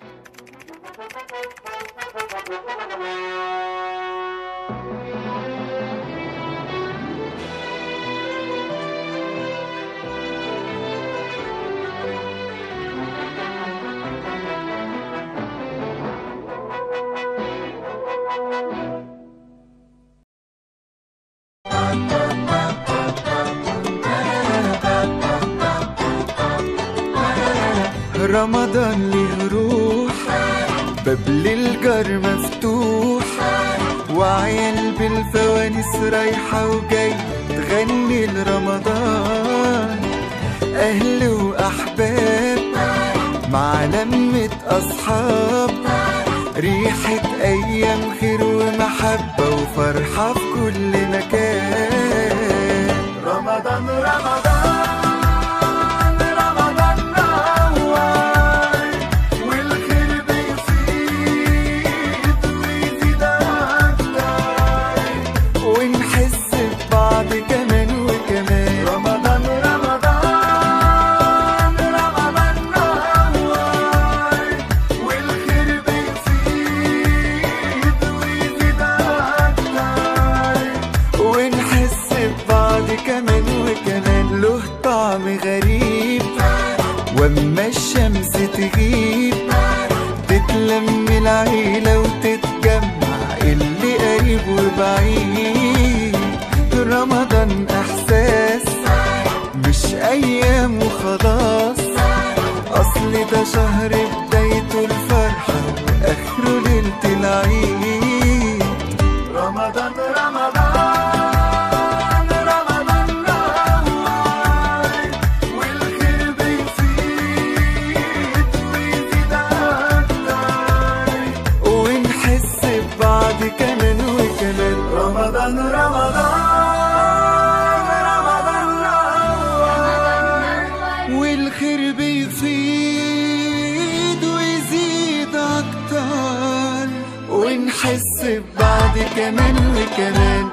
رمضان ليه روح باب للجار مفتوح وعيال بالفوانيس رايحة وجاي تغني لرمضان أهل وأحباب مع لمة أصحاب ريحة أيام خير ومحبة وفرحة في كل مكان رمضان رمضان رمضان نور والخير بيزيد ويزيد أكتر ونحس ببعض كمان وكمان رمضان رمضان رمضان نور والخير بيزيد ويزيد أكتر ونحس ببعض كمان وكمان له طعم غريب واما الشمس تغيب تتلم العيلة وتتجمع اللي قريب وبعيد رمضان احساس مش ايام وخلاص اصل ده شهر بدايته الفرحة واخره ليلة العيد رمضان رمضان رمضان نور والخير بيزيد ويزيد أكتر ونحس ببعض كمان وكمان رمضان رمضان رمضان نور والخير بيزيد ويزيد أكتر ونحس ببعض كمان وكمان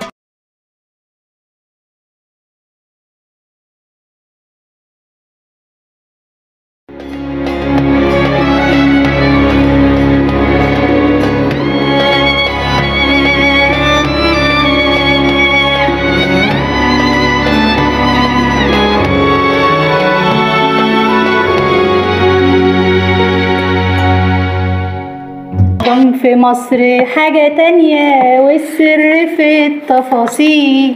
رمضان في مصر حاجة تانية والسر في التفاصيل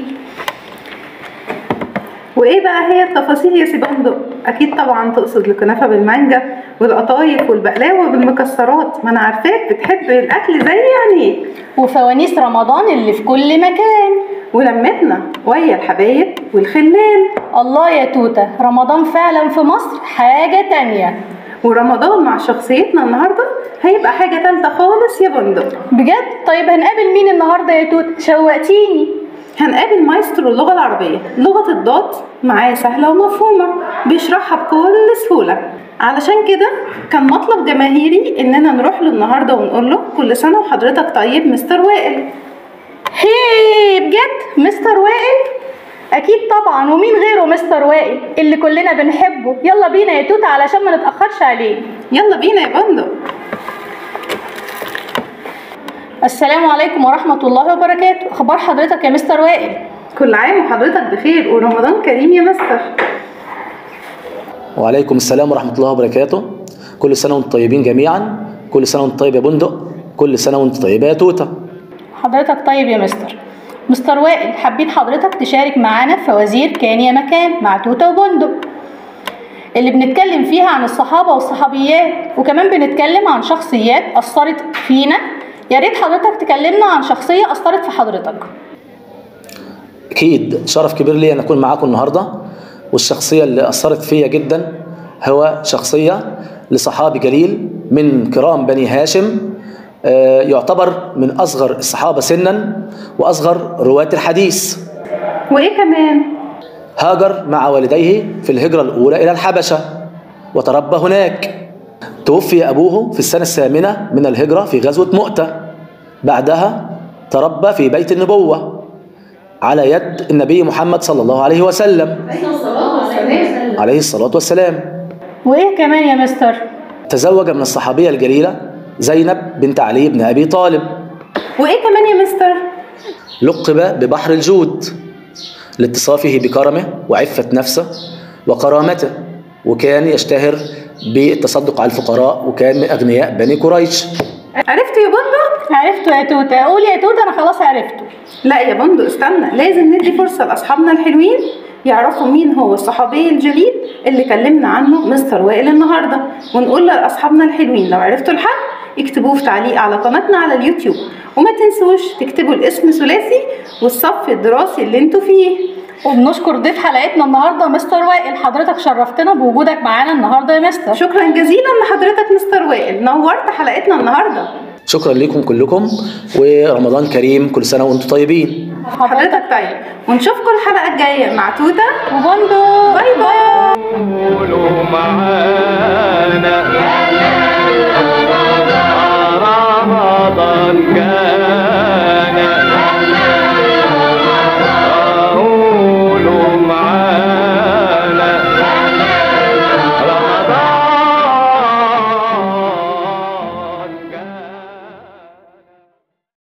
وايه بقى هي التفاصيل يا سي بندق اكيد طبعا تقصد الكنافه بالمانجا والقطايف والبقلاوه بالمكسرات ما انا عارفاك بتحب الاكل زي عينيك وفوانيس رمضان اللي في كل مكان ولمتنا ويا الحبايب والخلان الله يا توتة رمضان فعلا في مصر حاجة تانية ورمضان مع شخصيتنا النهارده هيبقى حاجه تالته خالص يا بندق بجد طيب هنقابل مين النهاردة يا توتة شوقتيني هنقابل مايسترو اللغة العربية لغة الضاد معاه سهلة ومفهومة بيشرحها بكل سهولة علشان كده كان مطلب جماهيري اننا نروح له النهارده ونقول له كل سنة وحضرتك طيب مستر وائل هي بجد مستر وائل اكيد طبعا ومين غيره مستر وائل اللي كلنا بنحبه يلا بينا يا توتة علشان ما نتأخرش عليه يلا بينا يا بندق السلام عليكم ورحمة الله وبركاته اخبار حضرتك يا مستر وائل كل عام وحضرتك بخير ورمضان كريم يا مستر وعليكم السلام ورحمة الله وبركاته كل سنة وانتم طيبين جميعا كل سنة وانت طيب يا بندق كل سنة وانت طيبة يا توتة حضرتك طيب يا مستر مستر وائل حابين حضرتك تشارك معانا في فوازير كان يا مكان مع توتة وبندق اللي بنتكلم فيها عن الصحابة والصحابيات وكمان بنتكلم عن شخصيات أثرت فينا يا ريت حضرتك تكلمنا عن شخصية أثرت في حضرتك أكيد شرف كبير لي أن أكون معاكم النهاردة والشخصية اللي أثرت فيا جدا هو شخصية لصحابي جليل من كرام بني هاشم آه، يعتبر من أصغر الصحابة سنا وأصغر رواة الحديث وايه كمان هاجر مع والديه في الهجرة الأولى إلى الحبشة وتربى هناك توفي أبوه في السنة الثامنة من الهجرة في غزوة مؤتة بعدها تربى في بيت النبوة على يد النبي محمد صلى الله عليه وسلم عليه الصلاة والسلام وإيه كمان يا مستر تزوج من الصحابية الجليلة زينب بنت علي بن أبي طالب وايه كمان يا مستر لقب ببحر الجود لاتصافه بكرمه وعفة نفسه وكرامته وكان يشتهر بالتصدق على الفقراء وكان من أغنياء بني قريش عرفت يا بندق عرفته يا توته قول يا توته انا خلاص عرفته لا يا بندق استنى لازم ندي فرصة لأصحابنا الحلوين يعرفوا مين هو الصحابي الجليل اللي كلمنا عنه مستر وائل النهارده ونقول لأصحابنا الحلوين لو عرفتوا الحل اكتبوه في تعليق على قناتنا على اليوتيوب وما تنسوش تكتبوا الاسم ثلاثي والصف الدراسي اللي انتوا فيه وبنشكر ضيف حلقتنا النهارده مستر وائل حضرتك شرفتنا بوجودك معانا النهارده يا مستر شكرا جزيلا لحضرتك مستر وائل نورت حلقتنا النهارده شكرا لكم كلكم ورمضان كريم كل سنة وانتم طيبين حضرتك طيب ونشوفكم الحلقة الجاية مع توتة وبندو باي باي قولوا معانا